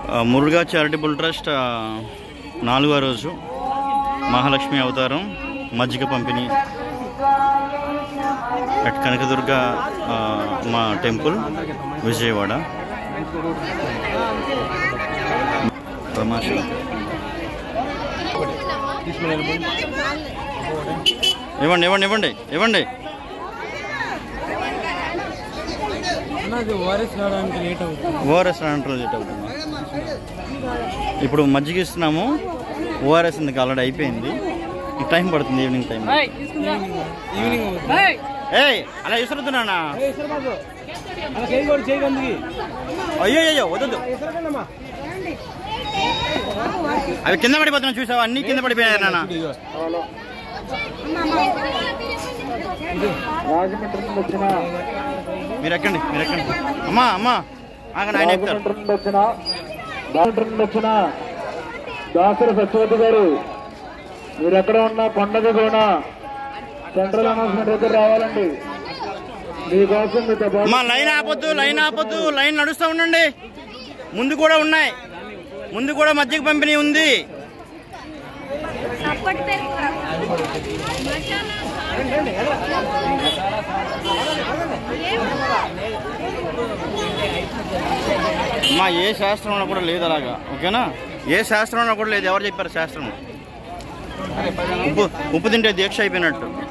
ఆ, Muruga charitable trust ఆ, నాలుగో రోజు మహాలక్ష్మి అవతారం మజ్జిగ పంపిణీ అట్ కనకదుర్గ ఆ, మా టెంపుల్ విజయవాడ తమాషా ఇవ్వండి ఇవ్వండి ఇవ్వండి ఇవ్వండి నాకు ఓఆర్ఎస్ రావడానికి లేట్ అవుతుంది ఓఆర్ఎస్ రావడం లేట్ అవుతుంది ఇప్పుడు మజ్జిగ ఇస్తున్నాము ఓఆర్ఎస్ ఇందుకు ఆల్రెడీ అయిపోయింది ఈ టైం పడుతుంది ఈవినింగ్ టైం ఈవినింగ్ అవుతుంది ఏయ్ అలా ఇస్తున్నానా ఏ ఇసరు బాబు అలా చేయి కూడా చేయి అందుకి అయ్యో అయ్యో వద్దు ఇసరకండమ్మా అవి కింద పడిపోతున్నా చూసావా అన్ని కింద పడిపోయాయి నాన్న మీరు ఎక్కండి మీరు ఎక్కండి అమ్మా అమ్మా ఆగండి ఆయన ఎక్కుతారు వచ్చిన డాక్టర్ నుండి వచ్చిన దాసరి సత్యవతి గారు మీరు ఎక్కడ ఉన్నా కొండది కూడా సెంట్రల్ అనౌన్స్మెంట్ దగ్గర రావాలండి మీకోసం మీతో పాటు అమ్మా లైన్ ఆపొద్దు లైన్ ఆపొద్దు లైన్ నడుస్తూ ఉండండి ముందు కూడా ఉన్నాయి ముందు కూడా మజ్జిగ పంపిణీ ఉంది సప్పటి పెరుగు మసాలా అమ్మా ఏ శాస్త్రంలో కూడా లేదు అలాగా ఓకేనా ఏ శాస్త్రంలో కూడా లేదు ఎవరు చెప్పారు శాస్త్రం ఉప్పు ఉప్పు తింటే దీక్ష అయిపోయినట్టు